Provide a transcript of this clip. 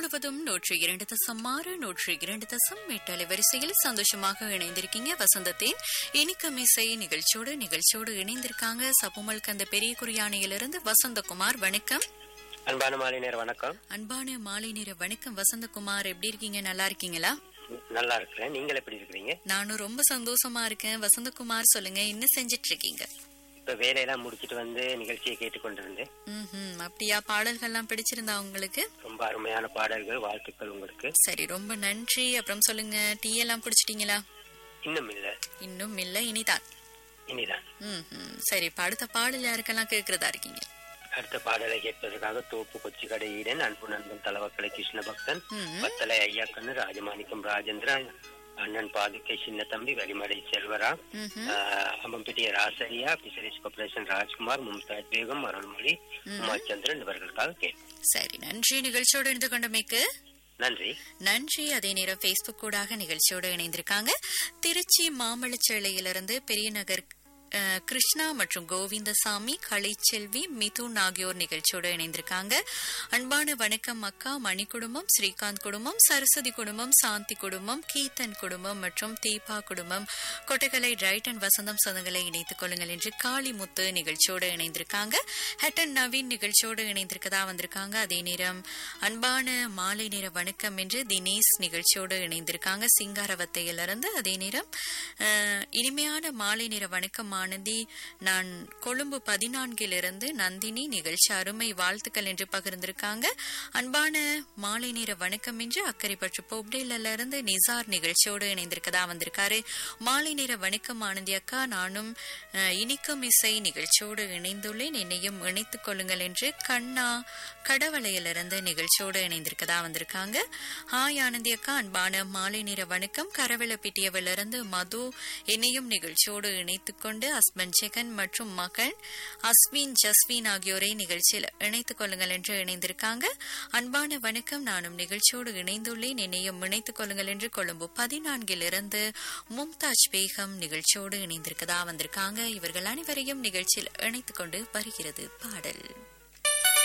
முழுவதும் நூற்றி இரண்டு தசம் ஆறு நூற்றி இரண்டு தசம் எட்டு அலைவரிசையில் சந்தோஷமாக இணைந்திருக்கீங்க வசந்தத்தின் இனிக்கும் இசை நிகழ்ச்சியோடு நிகழ்ச்சியோடு இணைந்திருக்காங்க சப்புமல் கந்த பெரிய குறியானையிலிருந்து வசந்தகுமார் வணக்கம் அன்பான மாலைஞர் வணக்கம் அன்பான மாலை நேர வணக்கம் வசந்தகுமார் எப்படி இருக்கீங்க நல்லா இருக்கீங்களா நல்லா இருக்கிறேன் நீங்கள் எப்படி இருக்கிறீங்க நானும் ரொம்ப சந்தோஷமா இருக்கேன் வசந்தகுமார் சொல்லுங்க என்ன செஞ்சிட்டு இருக்கீங்க இப்ப வேலையெல்லாம் முடிச்சிட்டு வந்து நிகழ்ச்சியை கேட்டுக்கொண்டிருந்தேன் ம்ஹும். அப்படியா பாடல்கள்லாம் பிடிச்சிருந்தா உங்களுக்கு ரொம்ப அருமையான பாடல்கள் வாழ்த்துக்கள் உங்களுக்கு சரி ரொம்ப நன்றி அப்புறம் சொல்லுங்க டீ எல்லாம் குடிச்சிட்டீங்களா இன்னும் இல்ல இன்னும் இல்ல இனிதான் இனிதான் ம்ஹும். சரி இப்ப அடுத்த பாடல் யாருக்கெல்லாம் கேட்கறதா இருக்கீங்க அடுத்த பாடலை கேட்பதற்காக தோப்பு கொச்சி கடை ஈடன் அன்பு நண்பன் தலவக்கலை கிருஷ்ண பக்தன் ம்ஹும். பத்தலை ஐயாக்கண்ணு ராஜமாணிக்கம் ராஜேந்திரா அண்ணன் பாதுகை சின்ன தம்பி வரிமடை செல்வரா ம்ஹும். ஆஹ், அம்பம்பிட்டிய ராசரியா பிசரிஸ் கார்பரேஷன் ராஜ்குமார் மும்தாஜ் பேகம் அருள்மொழி உமாச்சந்திரன் இவர்களுக்காக கேட்போம் சரி நன்றி நிகழ்ச்சியோடு இணைந்து கொண்டமைக்கு நன்றி நன்றி அதே நேரம் Facebook கூடாக நிகழ்ச்சியோடு இணைந்திருக்காங்க திருச்சி மாமல்லச்சேலையிலிருந்து பெரியநகர் அஹ், கிருஷ்ணா மற்றும் கோவிந்தசாமி கலைச்செல்வி மிதுன் ஆகியோர் நிகழ்ச்சியோடு இணைந்திருக்காங்க அன்பான வணக்கம் அக்கா மணி குடும்பம் ஸ்ரீகாந்த் குடும்பம் சரஸ்வதி குடும்பம் சாந்தி குடும்பம் கீர்த்தன் குடும்பம் மற்றும் தீபா குடும்பம் கொட்டகலை ரைட் அண்ட் வசந்தம் சொந்தங்களை இணைத்துக் கொள்ளுங்கள் என்று காளிமுத்து நிகழ்ச்சியோடு இணைந்திருக்காங்க ஹட்டன் நவீன் நிகழ்ச்சியோடு இணைந்திருக்கதா வந்திருக்காங்க அதே நேரம் அன்பான மாலை நேர வணக்கம் என்று தினேஷ் நிகழ்ச்சியோடு இணைந்திருக்காங்க சிங்காரவத்தையிலிருந்து அதே நேரம் அஹ், இனிமையான மாலை நேர வணக்கம் ஆனந்தி நான் கொழும்பு பதினான்கிலிருந்து நந்தினி நிகழ்ச்சி அருமை வாழ்த்துக்கள் என்று பகிர்ந்திருக்காங்க அன்பான மாலை நேர வணக்கம் என்று அக்கறைப்பற்று பொப்டேல இருந்து நிசார் நிகழ்ச்சியோடு இணைந்திருக்கதா வந்திருக்காரு மாலை நேர வணக்கம் ஆனந்தி அக்கா நானும் அஹ், இனிக்கும் இசை நிகழ்ச்சியோடு இணைந்துள்ளேன் என்னையும் இணைத்துக் கொள்ளுங்கள் என்று கண்ணா கடவளையிலிருந்து நிகழ்ச்சியோடு இணைந்திருக்கதா வந்திருக்காங்க ஹாய் ஆனந்தி அக்கா அன்பான மாலை நேர வணக்கம் கரவலப்பிட்டியவிலிருந்து மது என்னையும் நிகழ்ச்சியோடு இணைத்துக் கொண்டு ஹஸ்பண்ட் ஜெகன் மற்றும் மகன் அஸ்வின் ஜஸ்வின் ஆகியோரை நிகழ்ச்சியில் இணைத்துக் கொள்ளுங்கள் என்று இணைந்திருக்காங்க அன்பான வணக்கம் நானும் நிகழ்ச்சியோடு இணைந்துள்ளேன் என்னையும் இணைத்துக் கொள்ளுங்கள் என்று கொழும்பு பதினான்கிலிருந்து மும்தாஜ் பேகம் நிகழ்ச்சியோடு இணைந்திருக்கதா வந்திருக்காங்க இவர்கள் அனைவரையும் நிகழ்ச்சியில் இணைத்துக் கொண்டு வருகிறது பாடல்